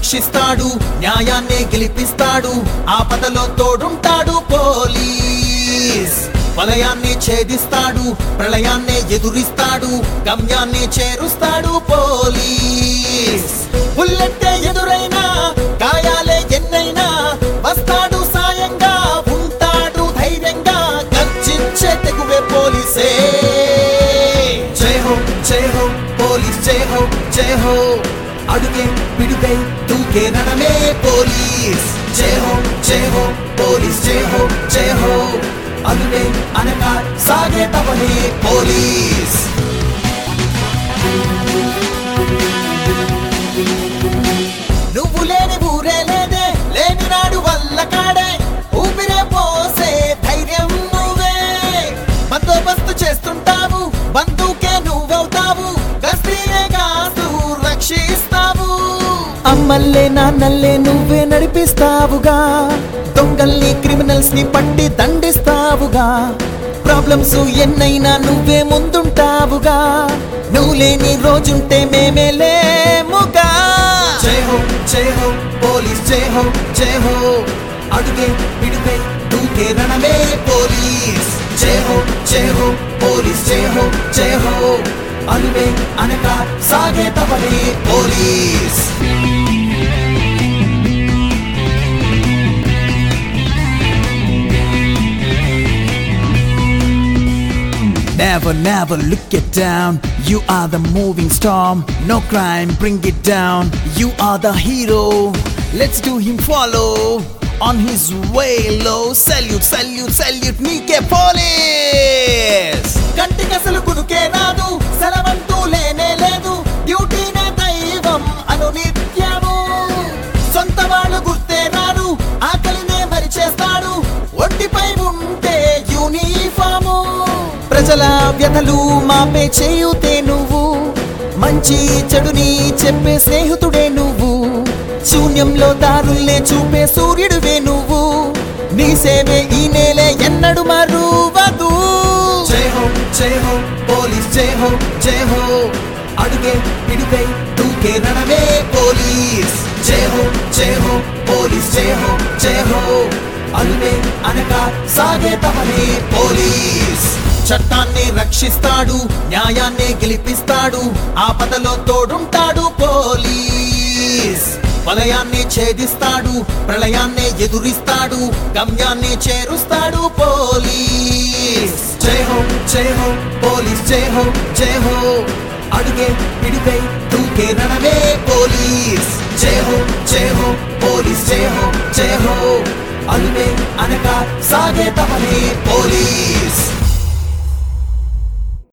రక్షిస్తాడు న్యాయాన్ని గెలిపిస్తాడు ఆపదలో తోడుంటాడు పోలీస్ వలయాన్ని ఛేదిస్తాడు ప్రళయాన్ని ఎదురిస్తాడు గమ్యాన్ని చేరుస్తాడు పోలీస్ బుల్లెట్టే ఎదురైనా గాయాలే ఎన్నైనా వస్తాడు సాయంగా ఉంటాడు ధైర్యంగా గర్జించే తెగువే పోలీసే జై హో జై హో పోలీస్ జై హో జై హో అడుగే పిడుగై దూకే రణమే పోలీస్ జై హో జై హో పోలీస్ జై హో జై హో అదునే అనగా సాగే తవనే పోలీస్ నువ్వు లేని ఊరే లేదే లేని నాడు వల్ల కాడే ఊపిరే పోసే ధైర్యం నువ్వే బందోబస్తు చేస్తుంటావు బంధుకే నువ్వవుతావు గస్తీనే కాస్తూ రక్షిస్తావు అమ్మల్లే నాన్నల్లే నువ్వే నడిపిస్తావుగా దొంగల్ని క్రిమినల్స్ ని పట్టి దండిస్తావుగా ప్రాబ్లమ్స్ ఎన్నైనా నువ్వే ముందుంటావుగా నువ్వు లేని రోజుంటే మేమే లేముగా జై హో జై హో పోలీస్ జై హో జై హో అడుగే పిడుగై దూకే రణమే పోలీస్ జై హో జై హో పోలీస్ జై హో జై హో అనువే అనక సాగే తవనే police Never, never look it down. You are the moving storm. No crime, bring it down. You are the hero. Let's do him follow. On his way low. Salute, salute, salute. నీకే police కంటికి అసలు కునుకే రాదు సెలవంటూ లేనే లేదు డ్యూటీనే దైవం అను నిత్యము సొంత వాళ్ళు గుర్తే రారు ఆకలినే మరి చేస్తాడు ఒంటిపై ఉంటే యూనిఫాము ప్రజల వ్యతలు మాపే చేయుతే నువ్వు మంచి చెడుని చెప్పే స్నేహితుడే నువ్వు శూన్యంలో దారుల్నే చూపే సూర్యుడివే నువ్వు నీ సేవే ఈ నేలే ఎన్నడు మరువదు జై హో జై హో పోలీస్ జై హో జై హో అడుగే పిడుగై దూకే రణమే పోలీస్ జై హో జై హో పోలీస్ జై హో జై హో అనునే అనగా సాగే తమనే పోలీస్ చట్టాన్ని రక్షిస్తాడు న్యాయాన్ని గెలిపిస్తాడు ఆపదలో తోడుంటాడు పోలీస్ వలయాన్ని ఛేదిస్తాడు ప్రళయాన్ని ఎదురిస్తాడు గమ్యాన్ని చేరుస్తాడు పోలీస్ జై హో జై హో పోలీస్ జై హో జై హో అడుగే పిడుగై దూకే రణమే పోలీస్ జై హో జై హో పోలీస్ జై హో జై హో అనునే అనగా సాగే తమనే పోలీస్